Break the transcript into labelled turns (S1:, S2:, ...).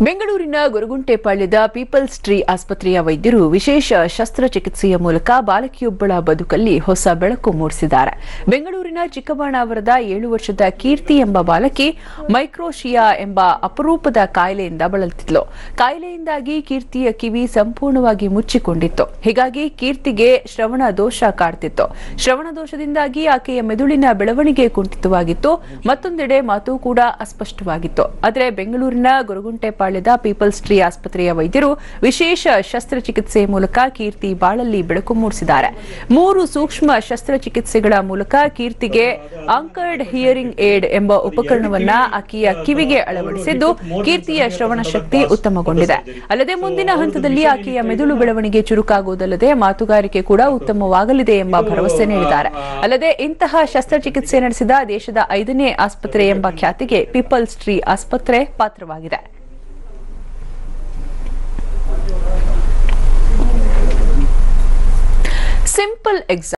S1: ಬೆಂಗಳೂರಿನ ಗೊರಗುಂಟೆಪಾಳ್ಯದ people's tree ಆಸ್ಪತ್ರೆಯ ವೈದ್ಯರು ವಿಶೇಷ ಶಸ್ತ್ರಚಿಕಿತ್ಸೆಯ ಮೂಲಕ ಬಾಲಕಿಯೊಬ್ಬಳ ಬದುಕಲ್ಲಿ ಹೊಸ ಬೆಳಕು ಮೂಡಿಸಿದ್ದಾರೆ ಬೆಂಗಳೂರಿನ ಚಿಕ್ಕಬಾಣಾವರದ ಏಳು ವರ್ಷದ ಕೀರ್ತಿ ಎಂಬ ಬಾಲಕಿ ಮೈಕ್ರೋಶಿಯಾ ಎಂಬ ಅಪರೂಪದ ಕಾಯಿಲೆಯಿಂದ ಬಳಲ್ತಿದ್ಲು ಕಾಯಿಲೆಯಿಂದಾಗಿ ಕೀರ್ತಿಯ ಕಿವಿ ಸಂಪೂರ್ಣವಾಗಿ ಮುಚ್ಚಿಕೊಂಡಿತ್ತು ಹೀಗಾಗಿ ಕೀರ್ತಿಗೆ ಶ್ರವಣ ದೋಷ ಕಾಡ್ತಿತ್ತು ಶ್ರವಣ ದೋಷದಿಂದಾಗಿ ಆಕೆಯ ಮೆದುಳಿನ ಬೆಳವಣಿಗೆ ಕುಂಠಿತವಾಗಿತ್ತು ಮತ್ತೊಂದೆಡೆ ಮಾತು ಕೂಡ ಅಸ್ಪಷ್ಟವಾಗಿತ್ತು ಆದರೆ ಬೆಂಗಳೂರಿನ ಗೊರಗುಂಟೆಪಾಳ್ಯದ ಪೀಪಲ್ಸ್ ಟ್ರೀ ಆಸ್ಪತ್ರೆಯ ವೈದ್ಯರು ವಿಶೇಷ ಶಸ್ತ್ರಚಿಕಿತ್ಸೆ ಮೂಲಕ ಕೀರ್ತಿ ಬಾಳಲ್ಲಿ ಬೆಳಕು ಮೂಡಿಸಿದ್ದಾರೆ ಮೂರು ಸೂಕ್ಷ್ಮ ಶಸ್ತ್ರಚಿಕಿತ್ಸೆಗಳ ಮೂಲಕ ಕೀರ್ತಿಗೆ ಅಂಕರ್ಡ್ ಹಿಯರಿಂಗ್ ಏಡ್ ಎಂಬ ಉಪಕರಣವನ್ನ ಆಕೆಯ ಕಿವಿಗೆ ಅಳವಡಿಸಿದ್ದು ಕೀರ್ತಿಯ ಶ್ರವಣ ಶಕ್ತಿ ಉತ್ತಮಗೊಂಡಿದೆ ಅಲ್ಲದೆ ಮುಂದಿನ ಹಂತದಲ್ಲಿ ಆಕೆಯ ಮೆದುಳು ಬೆಳವಣಿಗೆ ಚುರುಕಾಗುವುದಲ್ಲದೆ ಮಾತುಗಾರಿಕೆ ಕೂಡ ಉತ್ತಮವಾಗಲಿದೆ ಎಂಬ ಭರವಸೆ ನೀಡಿದ್ದಾರೆ ಅಲ್ಲದೆ ಇಂತಹ ಶಸ್ತ್ರಚಿಕಿತ್ಸೆ ನಡೆಸಿದ ದೇಶದ ಐದನೇ ಆಸ್ಪತ್ರೆ ಎಂಬ ಖ್ಯಾತಿಗೆ ಪೀಪಲ್ಸ್ ಟ್ರೀ ಆಸ್ಪತ್ರೆ ಪಾತ್ರವಾಗಿದೆ ಸಿಂಪಲ್ ಎಕ್ಸಾಮ್